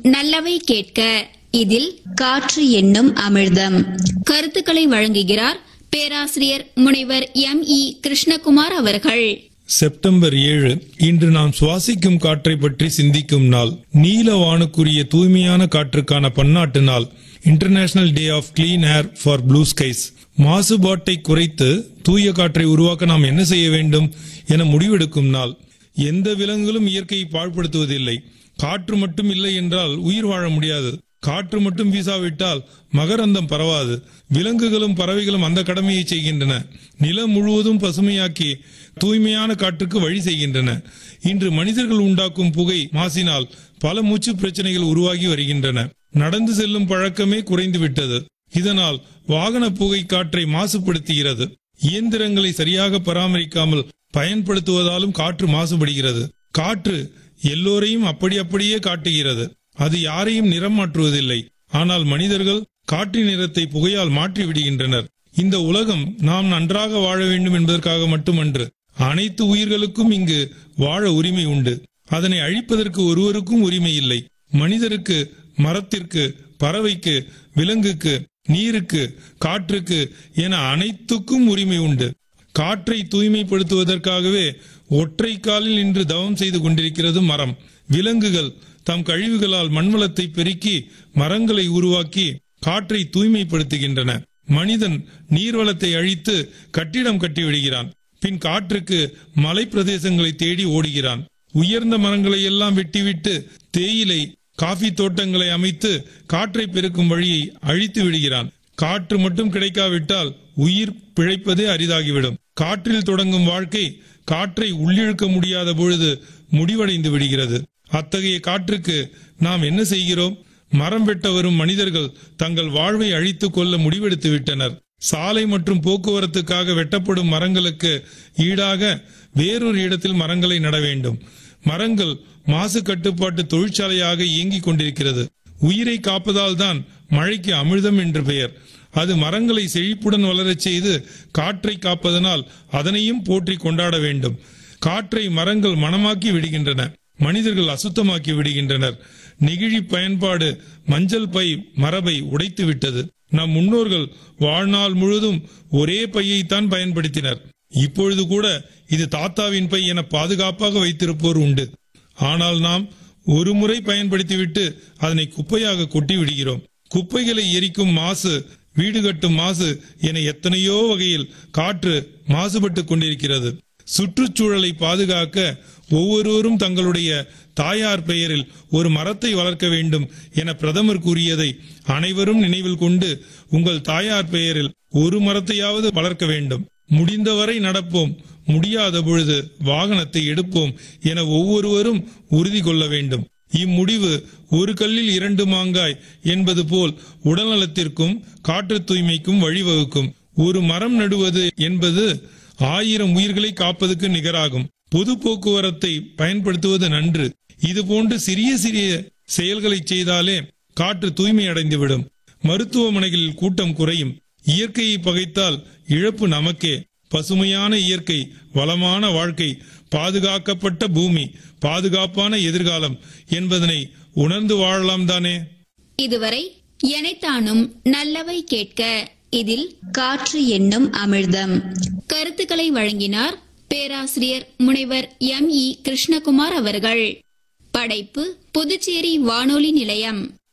நல்லவை கேட்க இதில் காற்று என்னும் அமிர்தம் கருத்துக்களை வழங்குகிறார் பேராசிரியர் முனைவர் எம் இ கிருஷ்ணகுமார் அவர்கள் செப்டம்பர் ஏழு இன்று நாம் சுவாசிக்கும் காற்றை பற்றி சிந்திக்கும் நாள் நீல வானுக்குரிய தூய்மையான காற்றுக்கான பன்னாட்டு நாள் international day of clean air for blue skies மாசுபாட்டை குறைத்து தூய காற்றை உருவாக்க நாம் என்ன செய்ய வேண்டும் என முடிவெடுக்கும் நாள் எந்த விலங்குகளும் இயற்கையை பாழ்படுத்துவதில்லை காற்று மட்டும் இல்லை என்றால் உயிர் வாழ முடியாது காற்று மட்டும் வீசாவிட்டால் மகரந்தம் பரவாது விலங்குகளும் பறவைகளும் அந்த கடமையை செய்கின்றன நிலம் முழுவதும் பசுமையாக்கி தூய்மையான காற்றுக்கு வழி செய்கின்றன இன்று மனிதர்கள் உண்டாக்கும் புகை மாசினால் பல மூச்சு பிரச்சனைகள் உருவாகி வருகின்றன நடந்து செல்லும் பழக்கமே குறைந்து விட்டது இதனால் வாகன புகை காற்றை மாசுபடுத்துகிறது இயந்திரங்களை சரியாக பராமரிக்காமல் பயன்படுத்துவதாலும் காற்று மாசுபடுகிறது காற்று எல்லோரையும் அப்படி அப்படியே காட்டுகிறது அது யாரையும் நிறம் மாற்றுவதில்லை ஆனால் மனிதர்கள் காற்றின் நிறத்தை புகையால் மாற்றி விடுகின்றனர் இந்த உலகம் நாம் நன்றாக வாழ வேண்டும் என்பதற்காக மட்டுமன்று அனைத்து உயிர்களுக்கும் இங்கு வாழ உரிமை உண்டு அதனை அழிப்பதற்கு ஒருவருக்கும் உரிமை இல்லை மனிதருக்கு மரத்திற்கு பறவைக்கு விலங்குக்கு நீருக்கு காற்றுக்கு என அனைத்துக்கும் உரிமை உண்டு காற்றை தூய்மைப்படுத்துவதற்காகவே ஒற்றை காலில் நின்று தவம் செய்து கொண்டிருக்கிறது மரம் விலங்குகள் தம் கழிவுகளால் மண்வளத்தை பெருக்கி மரங்களை உருவாக்கி காற்றை தூய்மைப்படுத்துகின்றன மனிதன் நீர்வளத்தை அழித்து கட்டிடம் கட்டி விடுகிறான் பின் காற்றுக்கு மலை பிரதேசங்களை தேடி ஓடுகிறான் உயர்ந்த மரங்களை எல்லாம் வெட்டிவிட்டு தேயிலை காஃபி தோட்டங்களை அமைத்து காற்றை பெருக்கும் வழியை அழித்து விடுகிறான் காற்று மட்டும் கிடைக்காவிட்டால் உயிர் பிழைப்பதே அரிதாகிவிடும் காற்றில் தொடங்கும் வாழ்க்கை காற்றை உள்ளிழுக்க முடியாத பொழுது முடிவடைந்து விடுகிறது அத்தகைய காற்றுக்கு நாம் என்ன செய்கிறோம் மரம் வெட்ட வரும் மனிதர்கள் தங்கள் வாழ்வை அழித்துக் கொள்ள முடிவெடுத்து விட்டனர் சாலை மற்றும் போக்குவரத்துக்காக வெட்டப்படும் மரங்களுக்கு ஈடாக வேறொரு இடத்தில் மரங்களை நட வேண்டும் மரங்கள் மாசு கட்டுப்பாட்டு தொழிற்சாலையாக இயங்கிக் கொண்டிருக்கிறது உயிரை காப்பதால் தான் மழைக்கு அமிர்தம் என்று பெயர் அது மரங்களை செழிப்புடன் வளரச் செய்து காற்றை காப்பதனால் அதனையும் போற்றி கொண்டாட வேண்டும் காற்றை மரங்கள் மணமாக்கி விடுகின்றன மனிதர்கள் அசுத்தமாக்கி விடுகின்றனர் நெகிழி பயன்பாடு மஞ்சள் பை மரபை உடைத்து விட்டது நம் முன்னோர்கள் வாழ்நாள் முழுதும் ஒரே பையைத்தான் பயன்படுத்தினர் இப்பொழுது கூட இது தாத்தாவின் பை என பாதுகாப்பாக வைத்திருப்போர் உண்டு ஆனால் நாம் ஒரு முறை பயன்படுத்திவிட்டு அதனை குப்பையாக கொட்டி விடுகிறோம் குப்பைகளை எரிக்கும் மாசு வீடு கட்டும் மாசு என எத்தனையோ வகையில் காற்று மாசுபட்டு கொண்டிருக்கிறது சுற்றுச்சூழலை பாதுகாக்க ஒவ்வொருவரும் தங்களுடைய தாயார் பெயரில் ஒரு மரத்தை வளர்க்க வேண்டும் என பிரதமர் கூறியதை அனைவரும் நினைவில் கொண்டு உங்கள் தாயார் பெயரில் ஒரு மரத்தையாவது வளர்க்க வேண்டும் முடிந்தவரை நடப்போம் முடியாத பொழுது வாகனத்தை எடுப்போம் என ஒவ்வொருவரும் உறுதி கொள்ள வேண்டும் இம்முடிவு ஒரு கல்லில் இரண்டு மாங்காய் என்பது போல் உடல்நலத்திற்கும் காற்று தூய்மைக்கும் வழிவகுக்கும் ஒரு மரம் நடுவது என்பது ஆயிரம் உயிர்களை காப்பதற்கு நிகராகும் பொது போக்குவரத்தை பயன்படுத்துவது நன்று இது போன்று சிறிய சிறிய செயல்களை செய்தாலே காற்று தூய்மை அடைந்துவிடும் மருத்துவமனைகளில் கூட்டம் குறையும் இயற்கையை பகைத்தால் இழப்பு நமக்கே பசுமையான இயற்கை வளமான வாழ்க்கை பாதுகாக்கப்பட்ட பூமி பாதுகாப்பான எதிர்காலம் என்பதனை உணர்ந்து வாழலாம் தானே இதுவரை எனைத்தானும் நல்லவை கேட்க இதில் காற்று என்னும் அமிர்தம் கருத்துக்களை வழங்கினார் பேராசிரியர் முனைவர் எம் இ கிருஷ்ணகுமார் அவர்கள் படைப்பு புதுச்சேரி வானொலி நிலையம்